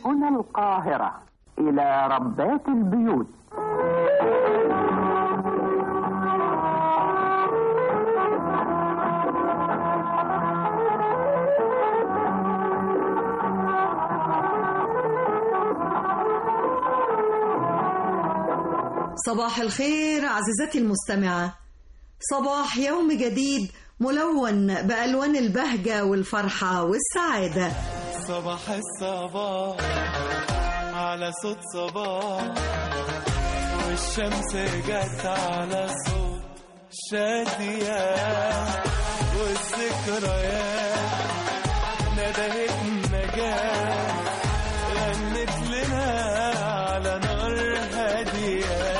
هنا القاهرة إلى ربات البيوت صباح الخير عزيزتي المستمعة صباح يوم جديد ملون بألوان البهجة والفرحة والسعادة صباح الصباح على صوت صباح والشمس جت على صوت شادية والذكريات ندهت النجاة غنت لنا على نار هادية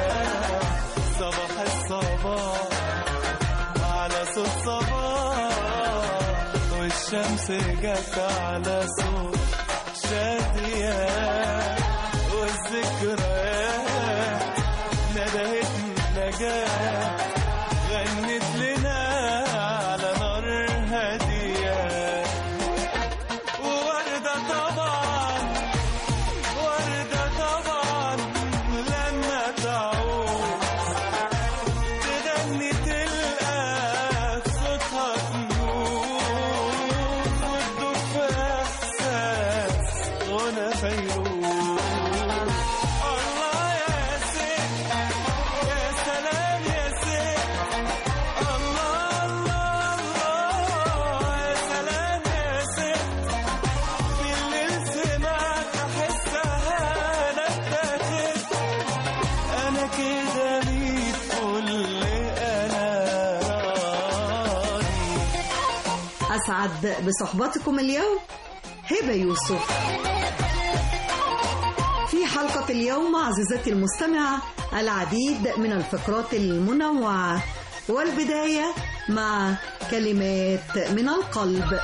صباح الصباح على صوت صباح والشمس جت على صوت شادية والذكريات ندهت نجاة غنت لنا على نار هادية ووردة طبعا وردة طبعا لما تعود تغني تلقى صوتها تنور وتدوب في احساس غنى فيروز الله يا ست يا سلام يا ست الله الله الله يا سلام يا ست في الليل سمعت احسها انا اتاخدت انا كده ميت كل انا راضي أسعد بصحبتكم اليوم هبة يوسف في حلقة اليوم عزيزتي المستمعة العديد من الفقرات المنوعة والبداية مع كلمات من القلب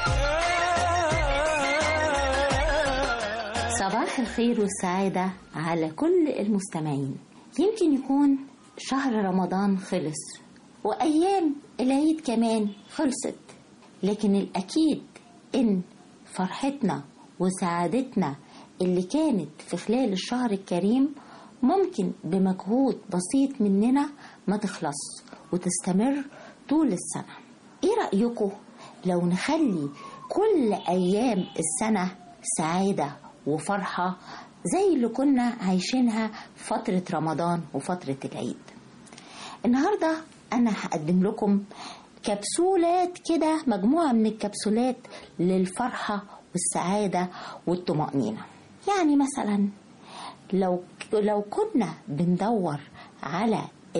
صباح الخير والسعادة على كل المستمعين يمكن يكون شهر رمضان خلص وأيام العيد كمان خلصت لكن الأكيد إن فرحتنا وسعادتنا اللي كانت في خلال الشهر الكريم ممكن بمجهود بسيط مننا ما تخلص وتستمر طول السنة ايه رأيكم لو نخلي كل أيام السنة سعادة وفرحة زي اللي كنا عايشينها فترة رمضان وفترة العيد النهاردة أنا هقدم لكم كبسولات كده مجموعة من الكبسولات للفرحة والسعادة والطمأنينة يعني مثلا لو لو كنا بندور على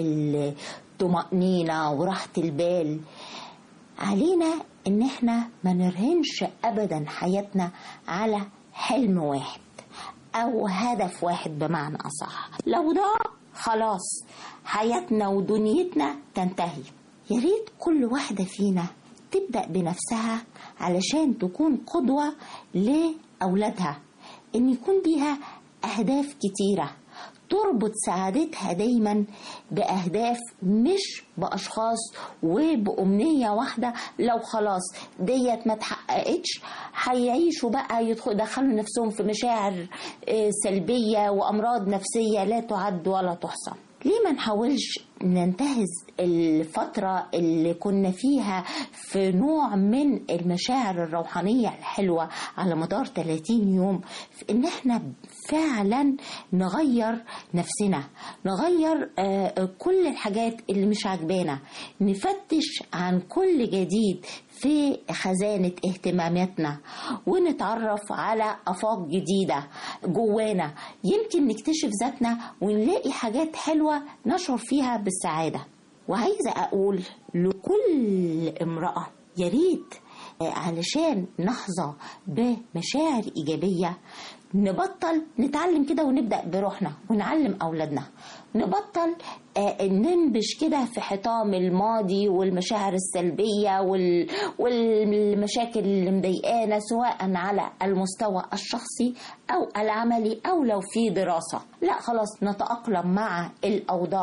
الطمأنينة وراحة البال علينا ان احنا ما نرهنش ابدا حياتنا على حلم واحد او هدف واحد بمعنى اصح لو ده خلاص حياتنا ودنيتنا تنتهي يا ريت كل واحدة فينا تبدأ بنفسها علشان تكون قدوة لأولادها إن يكون ليها أهداف كتيرة تربط سعادتها دايما بأهداف مش بأشخاص وبأمنية واحدة لو خلاص ديت ما تحققتش هيعيشوا بقى يدخلوا يدخلوا نفسهم في مشاعر آه، سلبية وأمراض نفسية لا تعد ولا تحصى ليه ما نحاولش ننتهز الفترة اللي كنا فيها في نوع من المشاعر الروحانية الحلوة على مدار 30 يوم في ان احنا فعلا نغير نفسنا نغير آه، كل الحاجات اللي مش عجبانا نفتش عن كل جديد في خزانة اهتماماتنا ونتعرف على آفاق جديدة جوانا يمكن نكتشف ذاتنا ونلاقي حاجات حلوة نشعر فيها بالسعادة وعايزة أقول لكل امرأة يا ريت آه، علشان نحظى بمشاعر إيجابية نبطل نتعلم كده ونبدأ بروحنا ونعلم أولادنا نبطل آه، ننبش كده في حطام الماضي والمشاعر السلبية وال... والمشاكل اللي مضايقانا سواء على المستوى الشخصي أو العملي أو لو في دراسة لا خلاص نتأقلم مع الأوضاع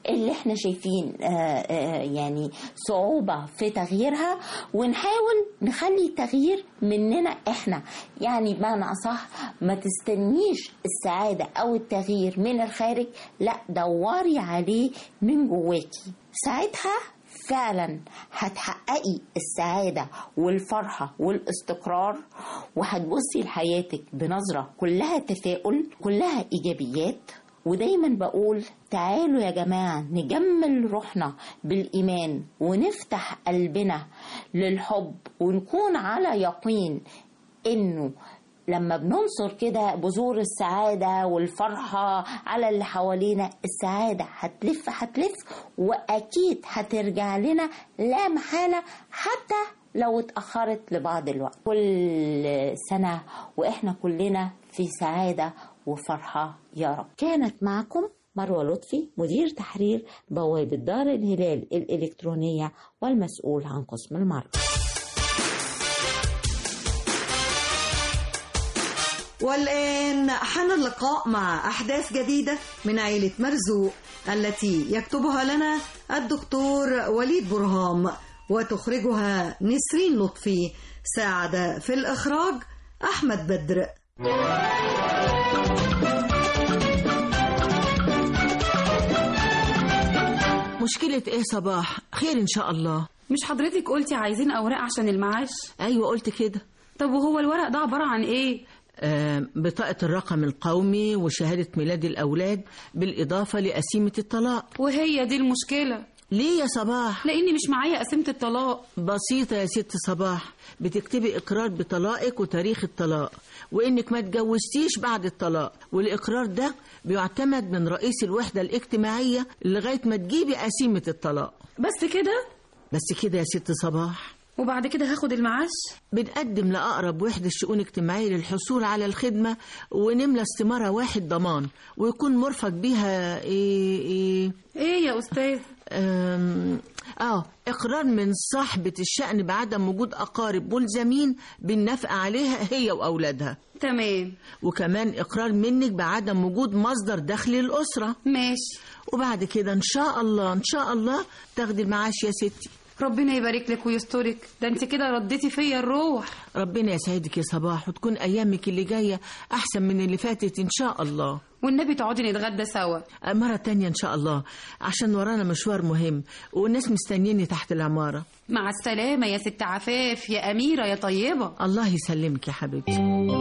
اللي احنا شايفين آه، آه، يعني صعوبة في تغييرها ونحاول نخلي التغيير مننا احنا يعني بمعنى اصح ما تستنيش السعادة او التغيير من الخارج لا دوري عليه من جواكي ساعتها فعلا هتحققي السعادة والفرحة والاستقرار وهتبصي لحياتك بنظرة كلها تفاؤل كلها إيجابيات ودايما بقول تعالوا يا جماعة نجمل روحنا بالإيمان ونفتح قلبنا للحب ونكون على يقين إنه لما بننصر كده بذور السعادة والفرحة على اللي حوالينا السعادة هتلف هتلف وأكيد هترجع لنا لا محالة حتى لو اتأخرت لبعض الوقت كل سنة وإحنا كلنا في سعادة وفرحة يا رب كانت معكم مروة لطفي مدير تحرير بوابة دار الهلال الإلكترونية والمسؤول عن قسم المرض والآن حان اللقاء مع أحداث جديدة من عيلة مرزوق التي يكتبها لنا الدكتور وليد برهام وتخرجها نسرين لطفي ساعد في الإخراج أحمد بدر مشكلة ايه صباح خير ان شاء الله مش حضرتك قلتي عايزين اوراق عشان المعاش ايوه قلت كده طب وهو الورق ده عبارة عن ايه آه بطاقة الرقم القومي وشهادة ميلاد الأولاد بالإضافة لقسيمة الطلاق وهي دي المشكلة ليه يا صباح؟ لاني مش معايا قسيمة الطلاق بسيطة يا ست صباح بتكتبي إقرار بطلاقك وتاريخ الطلاق وإنك ما تجوزتيش بعد الطلاق والإقرار ده بيعتمد من رئيس الوحدة الاجتماعية لغاية ما تجيبي قسيمة الطلاق بس كده بس كده يا ست صباح وبعد كده هاخد المعاش بنقدم لأقرب وحدة شؤون اجتماعية للحصول على الخدمة ونملى استمارة واحد ضمان ويكون مرفق بيها إيه إيه ايه يا استاذ أم، اه اقرار من صاحبة الشأن بعدم وجود اقارب ملزمين بالنفقة عليها هي واولادها تمام وكمان اقرار منك بعدم وجود مصدر دخل للاسرة ماشي وبعد كده ان شاء الله ان شاء الله تاخدي المعاش يا ستي ربنا يبارك لك ويسترك ده انت كده رديتي فيا الروح ربنا يسعدك يا صباح وتكون ايامك اللي جاية احسن من اللي فاتت ان شاء الله والنبي تقعدي نتغدى سوا مرة تانية ان شاء الله عشان ورانا مشوار مهم والناس مستنيني تحت العمارة مع السلامة يا ست عفاف يا أميرة يا طيبة الله يسلمك يا حبيبتي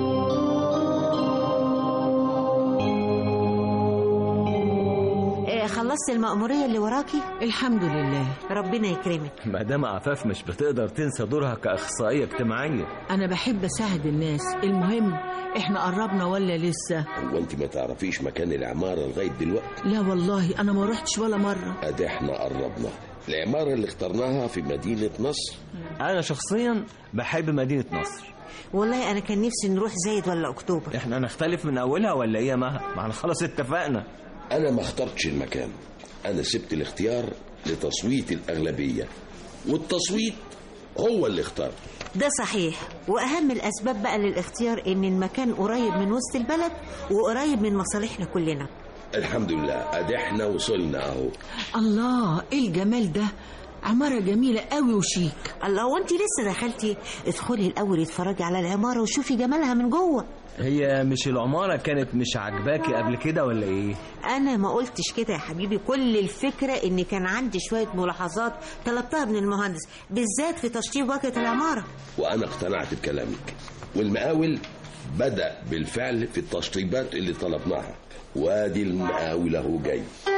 آه، خلصت المأمورية اللي وراكي الحمد لله ربنا يكرمك مدام عفاف مش بتقدر تنسى دورها كأخصائية اجتماعية أنا بحب أساعد الناس المهم إحنا قربنا ولا لسه هو انت ما تعرفيش مكان العمارة لغاية دلوقتي لا والله أنا ما رحتش ولا مرة ادي احنا قربنا العمارة اللي اخترناها في مدينة نصر أنا شخصيا بحب مدينة نصر والله أنا كان نفسي نروح زايد ولا أكتوبر احنا هنختلف من أولها ولا إيه يا مها؟ ما احنا خلاص اتفقنا انا ما اخترتش المكان انا سبت الاختيار لتصويت الاغلبية والتصويت هو اللي اختار ده صحيح وأهم الأسباب بقى للاختيار إن المكان قريب من وسط البلد وقريب من مصالحنا كلنا الحمد لله ادي احنا وصلنا اهو الله إيه الجمال ده عمارة جميلة قوي وشيك الله وانت لسه دخلتي ادخلي الأول اتفرجي على العمارة وشوفي جمالها من جوه هي مش العمارة كانت مش عاجباكي قبل كده ولا إيه؟ أنا ما قلتش كده يا حبيبي كل الفكرة إن كان عندي شوية ملاحظات طلبتها من المهندس بالذات في تشطيب واجهة العمارة وانا اقتنعت بكلامك والمقاول بدأ بالفعل في التشطيبات اللي طلبناها وادي المقاول اهو جاي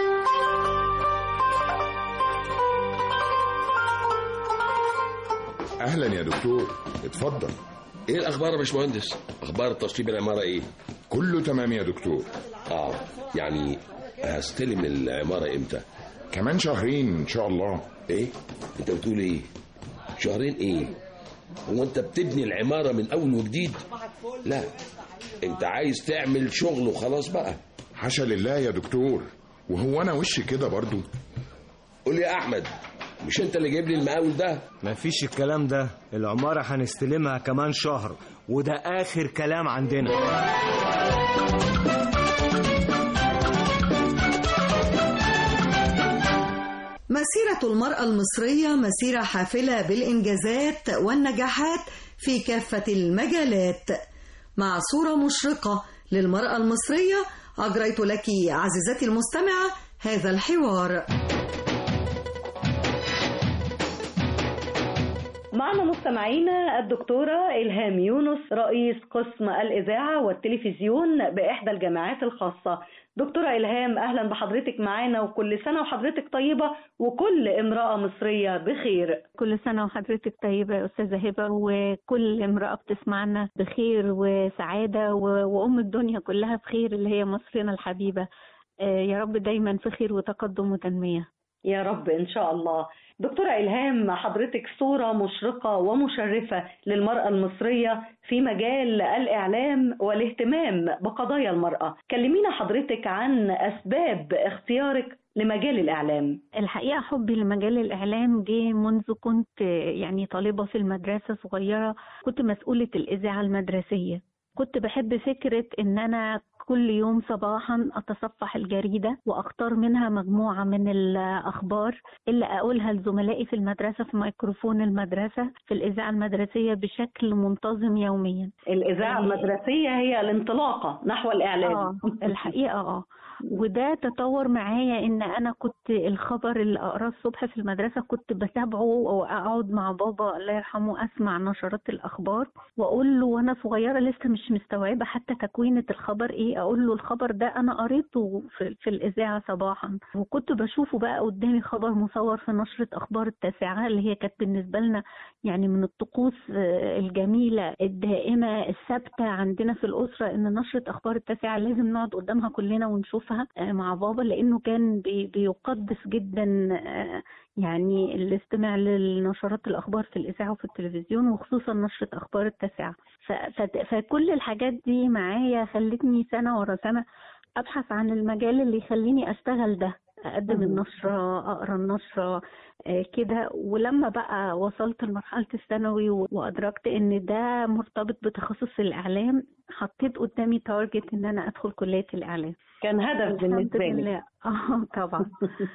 اهلا يا دكتور اتفضل ايه الاخبار يا باشمهندس اخبار تشطيب العمارة ايه كله تمام يا دكتور اه يعني هستلم العمارة امتى كمان شهرين ان شاء الله ايه انت بتقول ايه شهرين ايه هو انت بتبني العمارة من اول وجديد لا انت عايز تعمل شغل وخلاص بقى حاشا لله يا دكتور وهو انا وشي كده برضو قول لي يا احمد مش انت اللي جايب لي المقاول ده مفيش الكلام ده العمارة هنستلمها كمان شهر وده آخر كلام عندنا مسيرة المرأة المصرية مسيرة حافلة بالإنجازات والنجاحات في كافة المجالات مع صورة مشرقة للمرأة المصرية أجريت لك عزيزتي المستمعة هذا الحوار معنا مستمعينا الدكتورة إلهام يونس رئيس قسم الإذاعة والتلفزيون بإحدى الجامعات الخاصة دكتورة إلهام أهلا بحضرتك معانا وكل سنة وحضرتك طيبة وكل امرأة مصرية بخير كل سنة وحضرتك طيبة يا أستاذة هبة وكل امرأة بتسمعنا بخير وسعادة و- وأم الدنيا كلها بخير اللي هي مصرنا الحبيبة آه، يا رب دايما في خير وتقدم وتنمية يا رب إن شاء الله دكتورة إلهام حضرتك صورة مشرقة ومشرفة للمرأة المصرية في مجال الإعلام والاهتمام بقضايا المرأة كلمينا حضرتك عن أسباب اختيارك لمجال الإعلام الحقيقة حبي لمجال الإعلام جه منذ كنت آه، يعني طالبة في المدرسة صغيرة كنت مسؤولة الإذاعة المدرسية كنت بحب فكرة إن أنا كل يوم صباحا أتصفح الجريدة وأختار منها مجموعة من الأخبار اللي أقولها لزملائي في المدرسة في ميكروفون المدرسة في الإذاعة المدرسية بشكل منتظم يوميا الإذاعة المدرسية هي الانطلاقة نحو الإعلام اه الحقيقة اه وده تطور معايا ان انا كنت الخبر اللي اقراه الصبح في المدرسة كنت بتابعه واقعد مع بابا الله يرحمه اسمع نشرات الاخبار واقول له وانا صغيرة لسه مش مستوعبة حتى تكوينة الخبر ايه اقول له الخبر ده انا قريته في, في الاذاعة صباحا وكنت بشوفه بقى قدامي خبر مصور في نشرة اخبار التاسعة اللي هي كانت بالنسبة لنا يعني من الطقوس آه، الجميلة الدائمة الثابتة عندنا في الأسرة إن نشرة أخبار التاسعة لازم نقعد قدامها كلنا ونشوفها آه، مع بابا لأنه كان بي- بيقدس جدا آه، يعني الاستماع للنشرات الأخبار في الإذاعة وفي التلفزيون وخصوصا نشرة أخبار التاسعة ف- ف- فكل الحاجات دي معايا خلتني سنة ورا سنة أبحث عن المجال اللي يخليني أشتغل ده أقدم النشرة أقرأ النشرة آه، كده ولما بقى وصلت لمرحلة الثانوي و- وأدركت إن ده مرتبط بتخصص الإعلام حطيت قدامي تارجت إن أنا أدخل كلية الإعلام كان هدف الحمد بالنسبة لك لله. اه طبعا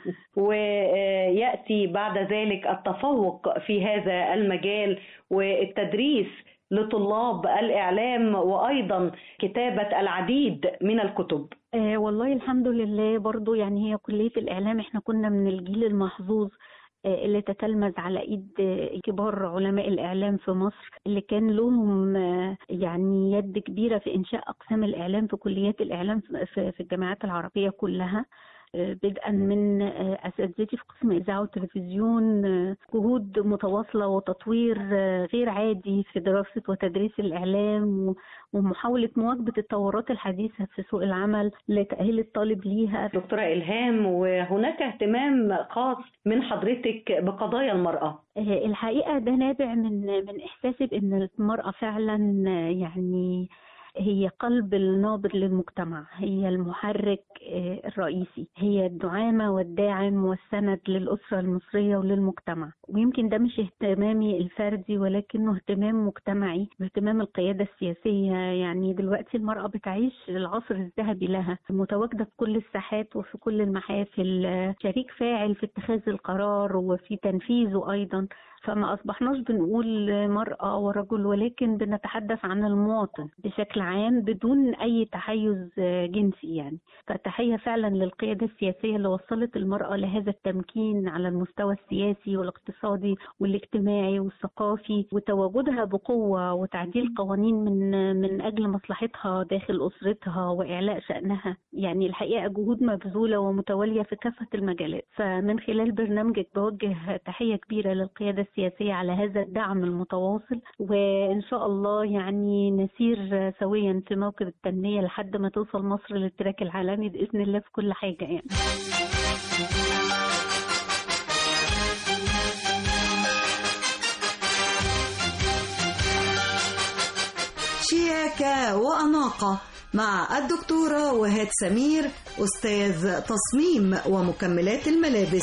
ويأتي بعد ذلك التفوق في هذا المجال والتدريس لطلاب الإعلام وأيضا كتابة العديد من الكتب آه والله الحمد لله برضو يعني هي كلية الإعلام احنا كنا من الجيل المحظوظ آه، اللي تتلمذ على ايد آه، كبار علماء الاعلام في مصر اللي كان لهم آه، يعني يد كبيره في انشاء اقسام الاعلام في كليات الاعلام في- في في الجامعات العربيه كلها آه، بدءا من آه، اساتذتي في قسم اذاعه وتلفزيون آه، جهود متواصله وتطوير آه، غير عادي في دراسه وتدريس الاعلام و- ومحاوله مواكبه التطورات الحديثه في سوق العمل لتاهيل الطالب ليها دكتورة إلهام وهناك اهتمام خاص من حضرتك بقضايا المرأة آه، الحقيقة ده نابع من من إحساسي بأن المرأة فعلا آه، يعني هي قلب النابض للمجتمع هي المحرك آه، الرئيسي هي الدعامة والداعم والسند للأسرة المصرية وللمجتمع ويمكن ده مش اهتمامي الفردي ولكنه اهتمام مجتمعي واهتمام القيادة السياسية يعني دلوقتي المرأة بتعيش العصر الذهبي لها متواجدة في كل الساحات وفي كل المحافل آه، شريك فاعل في اتخاذ القرار وفي تنفيذه أيضا فما أصبحناش بنقول مرأة ورجل ولكن بنتحدث عن المواطن بشكل عام بدون أي تحيز جنسي يعني فتحية فعلا للقيادة السياسية اللي وصلت المرأة لهذا التمكين على المستوى السياسي والاقتصادي والاجتماعي والثقافي وتواجدها بقوة وتعديل قوانين من من أجل مصلحتها داخل أسرتها وإعلاء شأنها يعني الحقيقة جهود مبذولة ومتوالية في كافة المجالات فمن خلال برنامجك بوجه تحية كبيرة للقيادة السياسية على هذا الدعم المتواصل وإن شاء الله يعني نسير سويا في موكب التنمية لحد ما توصل مصر للتراك العالمي بإذن الله في كل حاجة يعني شياكة وأناقة مع الدكتورة وهاد سمير أستاذ تصميم ومكملات الملابس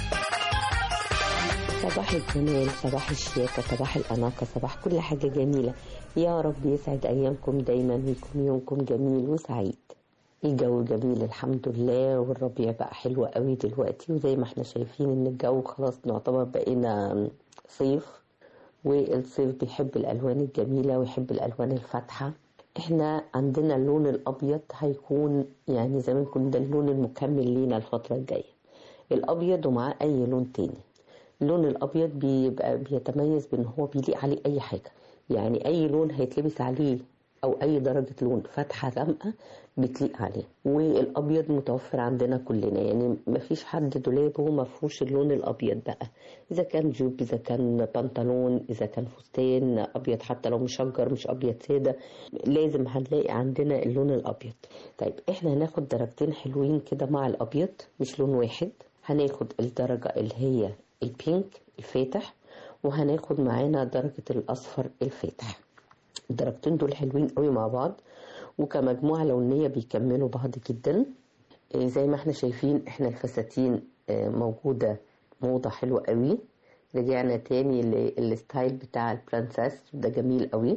صباح الجمال صباح الشياكة صباح الأناقة صباح كل حاجة جميلة يا رب يسعد أيامكم دايما ويكون يومكم جميل وسعيد الجو جميل الحمد لله والربيع بقى حلو قوي دلوقتي وزي ما احنا شايفين ان الجو خلاص نعتبر بقينا صيف والصيف بيحب الالوان الجميله ويحب الالوان الفاتحه احنا عندنا اللون الابيض هيكون يعني زي ما يكون ده اللون المكمل لينا الفتره الجايه الابيض ومعاه اي لون تاني اللون الابيض بيبقى بيتميز بان هو بيليق عليه اي حاجه يعني اي لون هيتلبس عليه او اي درجه لون فاتحه غامقه بتليق عليه والابيض متوفر عندنا كلنا يعني مفيش حد دولابه ما فيهوش اللون الابيض بقى اذا كان جوب اذا كان بنطلون اذا كان فستان ابيض حتى لو مشجر مش ابيض ساده لازم هنلاقي عندنا اللون الابيض طيب احنا هناخد درجتين حلوين كده مع الابيض مش لون واحد هناخد الدرجه اللي هي البينك الفاتح وهناخد معانا درجه الاصفر الفاتح الدرجتين دول حلوين قوي مع بعض وكمجموعة لونية بيكملوا بعض جدا إيه زي ما احنا شايفين احنا الفساتين آه، موجودة موضة حلوة قوي رجعنا تاني للستايل بتاع البرنسس ده جميل قوي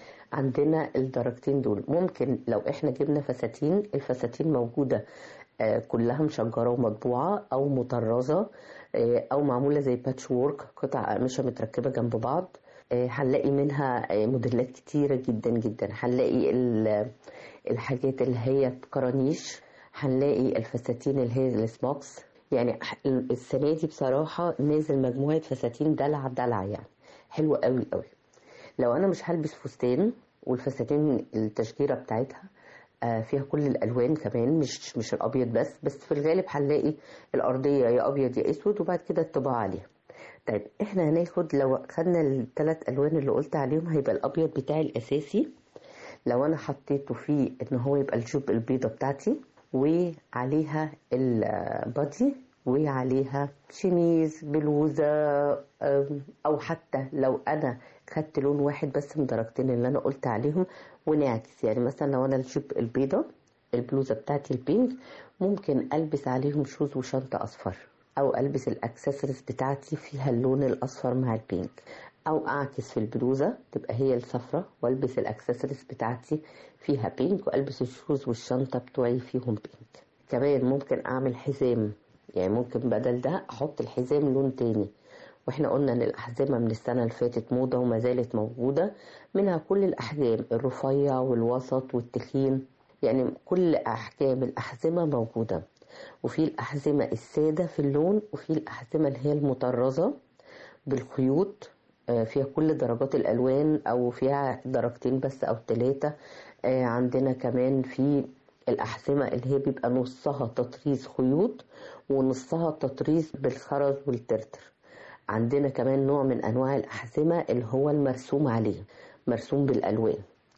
عندنا الدرجتين دول ممكن لو احنا جبنا فساتين الفساتين موجودة آه، كلها مشجرة ومطبوعة أو مطرزة آه، أو معمولة زي باتش وورك قطع أقمشة متركبة جنب بعض آه، هنلاقي منها آه، موديلات كتيرة جدا جدا هنلاقي ال- الحاجات اللي هي كرانيش هنلاقي الفساتين اللي هي السموكس يعني السنة دي بصراحة نازل مجموعة فساتين دلع دلع يعني حلوة قوي قوي لو أنا مش هلبس فستان والفساتين التشجيرة بتاعتها آه، فيها كل الالوان كمان مش مش الابيض بس بس في الغالب هنلاقي الارضيه يا ابيض يا اسود وبعد كده الطباعه عليها طيب احنا هناخد لو خدنا الثلاث الوان اللي قلت عليهم هيبقى الابيض بتاعي الاساسي لو انا حطيته فيه ان هو يبقى الجوب البيضه بتاعتي وعليها البادي وعليها شميز بلوزه أم، او حتى لو انا خدت لون واحد بس من درجتين اللي انا قلت عليهم ونعكس يعني مثلا لو انا الجوب البيضه البلوزه بتاعتي البينك ممكن البس عليهم شوز وشنطه اصفر او البس الاكسسوارز بتاعتي فيها اللون الاصفر مع البينك او اعكس في البلوزه تبقى هي الصفرة والبس الاكسسوارز بتاعتي فيها بينك والبس الشوز والشنطه بتوعي فيهم بينك كمان ممكن اعمل حزام يعني ممكن بدل ده احط الحزام لون تاني واحنا قلنا ان الاحزمه من السنه اللي فاتت موضه وما زالت موجوده منها كل الاحجام الرفيع والوسط والتخين يعني كل احجام الاحزمه موجوده وفي الأحزمة السادة في اللون وفي الأحزمة اللي هي المطرزة بالخيوط آه، فيها كل درجات الألوان أو فيها درجتين بس أو ثلاثة عندنا كمان في الأحزمة اللي هي بيبقى نصها تطريز خيوط ونصها تطريز بالخرز والترتر عندنا كمان نوع من أنواع الأحزمة اللي هو المرسوم عليه مرسوم بالألوان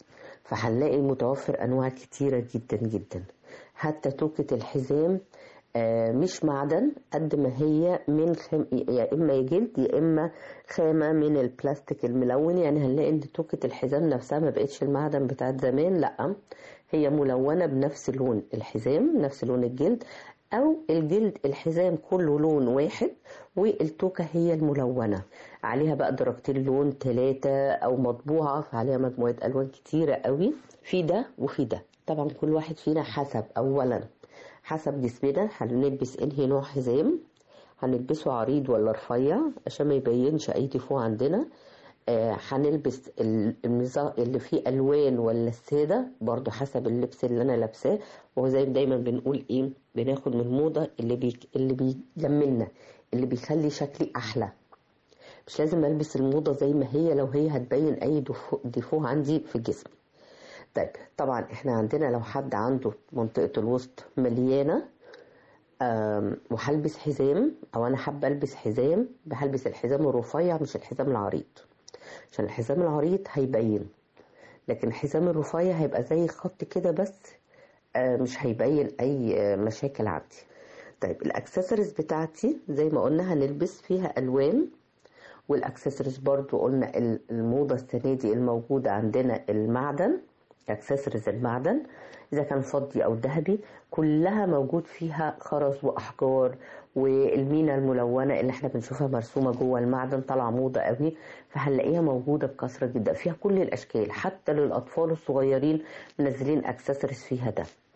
فهنلاقي متوفر أنواع كتيرة جدا جدا حتى توكة الحزام آه، مش معدن قد ما هي من خام يا اما جلد يا اما خامه من البلاستيك الملون يعني هنلاقي ان توكه الحزام نفسها ما بقتش المعدن بتاعت زمان لا هي ملونه بنفس لون الحزام نفس لون الجلد او الجلد الحزام كله لون واحد والتوكه هي الملونه عليها بقى درجتين لون ثلاثه او مطبوعه فعليها مجموعه الوان كتيره قوي في ده وفي ده طبعا كل واحد فينا حسب اولا حسب جسمنا هنلبس انهي نوع حزام هنلبسه عريض ولا رفيع عشان ما يبينش اي ديفو عندنا آه، هنلبس ال- النظام اللي فيه الوان ولا الساده برضو حسب اللبس اللي انا لابساه وهو زي ما دايما بنقول ايه بناخد من الموضه اللي بي اللي بيجملنا اللي بيخلي شكلي احلى مش لازم البس الموضه زي ما هي لو هي هتبين اي ديفو, ديفو عندي في جسمي طيب طبعا احنا عندنا لو حد عنده منطقة الوسط مليانة آم، وهلبس حزام او انا حابة البس حزام بهلبس الحزام الرفيع مش الحزام العريض عشان الحزام العريض هيبين لكن الحزام الرفيع هيبقى زي خط كده بس آه، مش هيبين اي آه، مشاكل عندي طيب الاكسسوارز بتاعتي زي ما قلنا هنلبس فيها الوان والاكسسوارز برضو قلنا ال- الموضة السنة دي الموجودة عندنا المعدن اكسسوارز المعدن اذا كان فضي او ذهبي كلها موجود فيها خرز واحجار والمينا الملونه اللي احنا بنشوفها مرسومه جوه المعدن طالعه موضه قوي فهنلاقيها موجوده بكثره جدا فيها كل الاشكال حتى للاطفال الصغيرين منزلين اكسسوارز فيها ده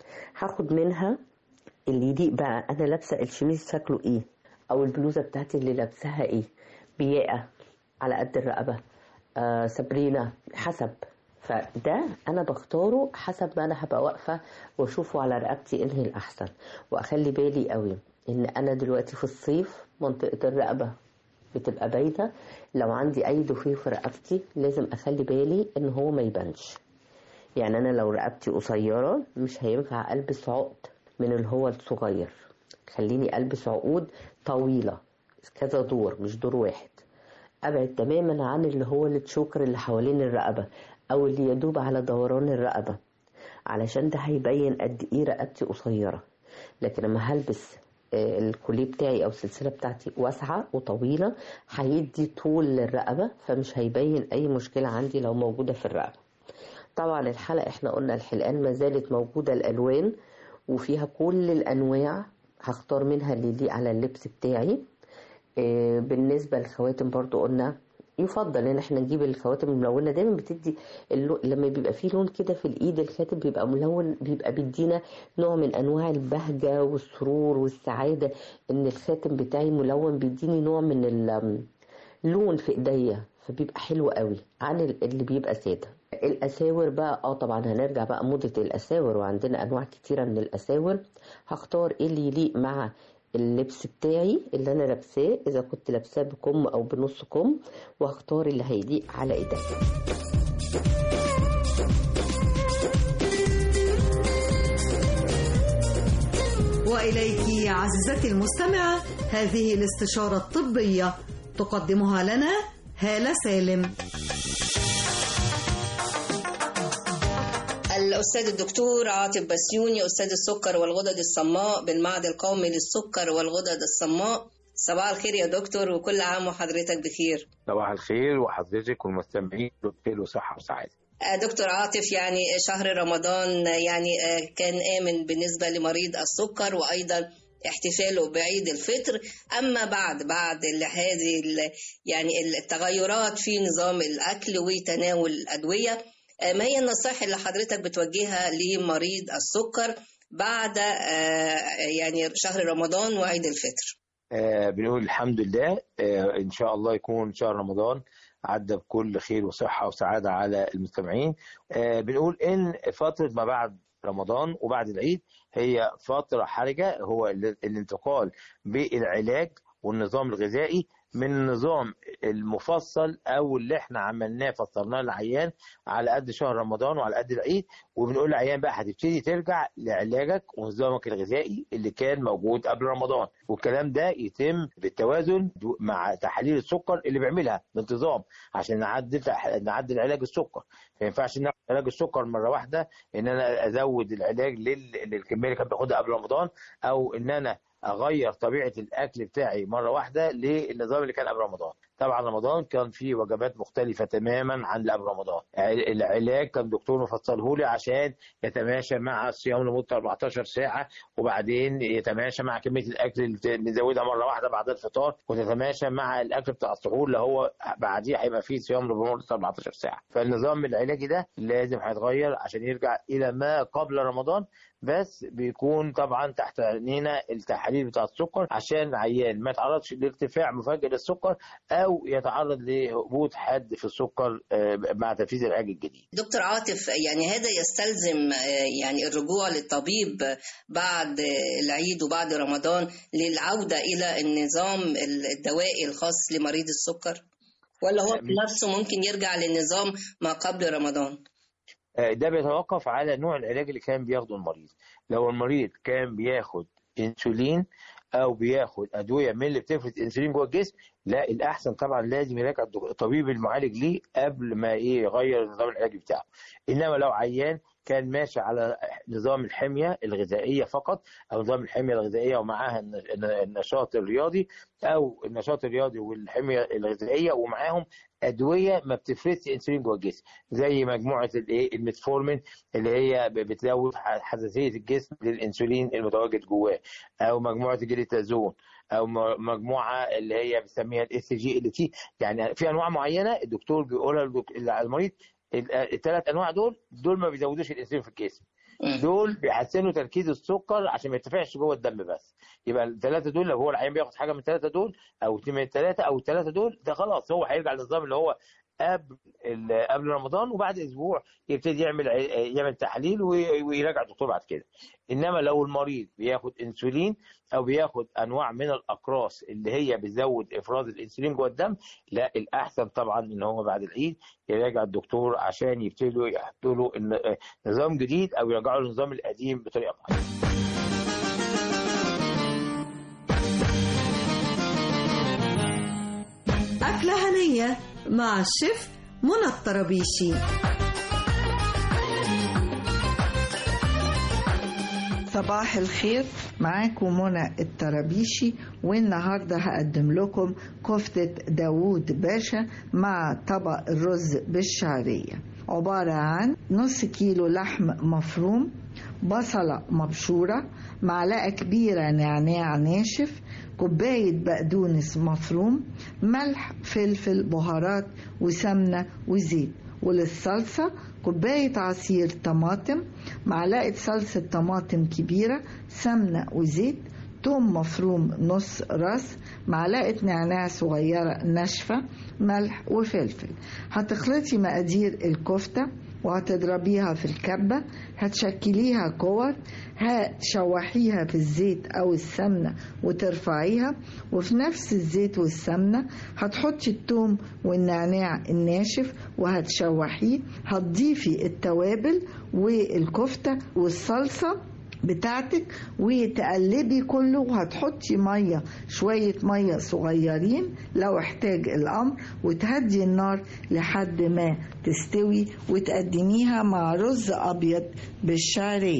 هاخد منها اللي يليق بقى انا لابسه الشميز شكله ايه او البلوزه بتاعتي اللي لابساها ايه بياقه على قد الرقبه آه سابرينا حسب فده انا بختاره حسب ما انا هبقى واقفه واشوفه على رقبتي انهي الاحسن واخلي بالي قوي ان انا دلوقتي في الصيف منطقه الرقبه بتبقى باينه لو عندي اي ضفير في رقبتي لازم اخلي بالي ان هو ما يبانش يعني انا لو رقبتي قصيره مش هينفع البس عقد من اللي هو الصغير خليني البس عقود طويله كذا دور مش دور واحد ابعد تماما عن اللي هو التشوكر اللي حوالين الرقبه او اللي يدوب على دوران الرقبه علشان ده هيبين قد ايه رقبتي قصيره لكن لما هلبس آه، الكوليه بتاعي او السلسله بتاعتي واسعه وطويله هيدي طول للرقبه فمش هيبين اي مشكله عندي لو موجوده في الرقبه طبعا الحلقه احنا قلنا الحلقان ما زالت موجوده الالوان وفيها كل الانواع هختار منها اللي يليق على اللبس بتاعي آه، بالنسبه للخواتم برضو قلنا يفضل ان احنا نجيب الخواتم الملونه دايما بتدي اللو... لما بيبقى فيه لون كده في الايد الخاتم بيبقى ملون بيبقى بيدينا نوع من انواع البهجه والسرور والسعاده ان الخاتم بتاعي ملون بيديني نوع من اللون في ايديا فبيبقى حلو قوي عن ال- اللي بيبقى ساده الاساور بقى اه طبعا هنرجع بقى موضه الاساور وعندنا انواع كتيره من الاساور هختار ايه اللي يليق مع اللبس بتاعي اللي انا لابساه اذا كنت لابساه بكم او بنص كم وهختار اللي هيليق على ايديا وإليك عزيزتي المستمعة هذه الاستشارة الطبية تقدمها لنا هالة سالم الأستاذ الدكتور عاطف بسيوني أستاذ السكر والغدد الصماء بالمعهد القومي للسكر والغدد الصماء صباح الخير يا دكتور وكل عام وحضرتك بخير صباح الخير وحضرتك والمستمعين بخير وصحة وسعادة آه، دكتور عاطف يعني شهر رمضان يعني آه، كان آمن بالنسبة لمريض السكر وأيضا احتفاله بعيد الفطر أما بعد بعد ال- هذه ال- يعني التغيرات في نظام الأكل وتناول الأدوية آه، ما هي النصائح اللي حضرتك بتوجهها لمريض السكر بعد آه، يعني شهر رمضان وعيد الفطر آه بنقول الحمد لله آه إن شاء الله يكون شهر رمضان عدى بكل خير وصحة وسعادة على المستمعين آه بنقول إن فترة ما بعد رمضان وبعد العيد هي فترة حرجة هو ال- الانتقال بالعلاج والنظام الغذائي من النظام المفصل او اللي احنا عملناه فصلناه للعيان على قد شهر رمضان وعلى قد العيد وبنقول للعيان بقى هتبتدي ترجع لعلاجك ونظامك الغذائي اللي كان موجود قبل رمضان والكلام ده يتم بالتوازن مع تحاليل السكر اللي بيعملها بانتظام عشان نعدل نعدل علاج السكر ما ينفعش ناخد علاج السكر مره واحده ان انا ازود العلاج لل- للكميه اللي كان بياخدها قبل رمضان او ان انا اغير طبيعه الاكل بتاعي مره واحده للنظام اللي كان قبل رمضان طبعا رمضان كان فيه وجبات مختلفه تماما عن اللي قبل رمضان العلاج كان دكتور مفصله لي عشان يتماشى مع الصيام لمده 14 ساعه وبعدين يتماشى مع كميه الاكل اللي ت- نزودها مره واحده بعد الفطار وتتماشى مع الاكل بتاع السحور اللي هو بعديه هيبقى فيه صيام لمده 14 ساعه فالنظام العلاجي ده لازم هيتغير عشان يرجع الى ما قبل رمضان بس بيكون طبعا تحت عينينا التحاليل بتاع السكر عشان العيان ما يتعرضش لارتفاع مفاجئ للسكر او يتعرض لهبوط حاد في السكر آه، مع تنفيذ العلاج الجديد دكتور عاطف يعني هذا يستلزم آه، يعني الرجوع للطبيب بعد آه، العيد وبعد رمضان للعودة إلى النظام الدوائي الخاص لمريض السكر ولا هو نفسه ممكن يرجع للنظام ما قبل رمضان آه، ده بيتوقف على نوع العلاج اللي كان بياخده المريض لو المريض كان بياخد انسولين او بياخد ادويه من اللي بتفرز انسولين جوه الجسم لا الاحسن طبعا لازم يراجع الدك- الطبيب المعالج ليه قبل ما ايه يغير النظام العلاجي بتاعه انما لو عيان كان ماشي على نظام الحميه الغذائيه فقط او نظام الحميه الغذائيه ومعاها الن- الن- النشاط الرياضي او النشاط الرياضي والحميه الغذائيه ومعاهم ادويه ما بتفرزش انسولين جوه الجسم زي مجموعه الايه الميتفورمين اللي هي ب- بتزود ح- حساسيه الجسم للانسولين المتواجد جواه او مجموعه الجليتازون او م- مجموعه اللي هي بنسميها الاس جي ال تي يعني في انواع معينه الدكتور بيقولها للدك- للمريض الثلاث انواع دول دول ما بيزودوش الانسولين في الجسم دول بيحسنوا تركيز السكر عشان ما يرتفعش جوه الدم بس يبقى الثلاثه دول لو هو العيان بياخد حاجه من الثلاثه دول او اثنين من الثلاثه او الثلاثه دول ده خلاص هو هيرجع للنظام اللي هو قبل ال- قبل رمضان وبعد اسبوع يبتدي يعمل ع- يعمل تحليل وي- ويراجع الدكتور بعد كده انما لو المريض بياخد انسولين او بياخد انواع من الاقراص اللي هي بتزود افراز الانسولين جوه الدم لا الاحسن طبعا ان هو بعد العيد يراجع الدكتور عشان يبتدوا يحطوا له الن- نظام جديد او يرجعوا للنظام القديم بطريقه معينه أكلة هنية مع الشيف منى الطرابيشي صباح الخير معاكم منى الطرابيشي والنهاردة هقدم لكم كفتة داوود باشا مع طبق الرز بالشعرية عبارة عن نص كيلو لحم مفروم بصلة مبشورة معلقة كبيرة نعناع ناشف كوباية بقدونس مفروم ملح فلفل بهارات وسمنة وزيت وللصلصة كوباية عصير طماطم معلقة صلصة طماطم كبيرة سمنة وزيت توم مفروم نص راس معلقة نعناع صغيرة ناشفة ملح وفلفل هتخلطي مقادير الكفتة وهتضربيها في الكبة هتشكليها كور هتشوحيها في الزيت أو السمنة وترفعيها وفي نفس الزيت والسمنة هتحطي التوم والنعناع الناشف وهتشوحيه هتضيفي التوابل والكفتة والصلصة بتاعتك وتقلبي كله وهتحطي ميه شويه ميه صغيرين لو احتاج الامر وتهدي النار لحد ما تستوي وتقدميها مع رز ابيض بالشعريه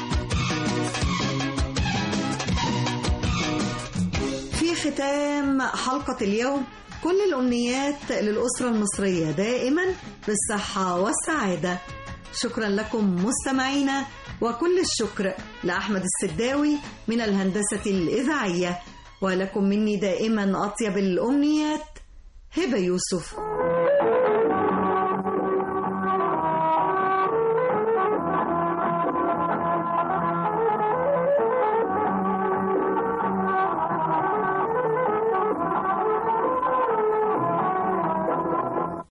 في ختام حلقة اليوم كل الأمنيات للأسرة المصرية دائما بالصحة والسعادة شكرا لكم مستمعينا وكل الشكر لأحمد السداوي من الهندسة الإذاعية ولكم مني دائما أطيب الأمنيات هبة يوسف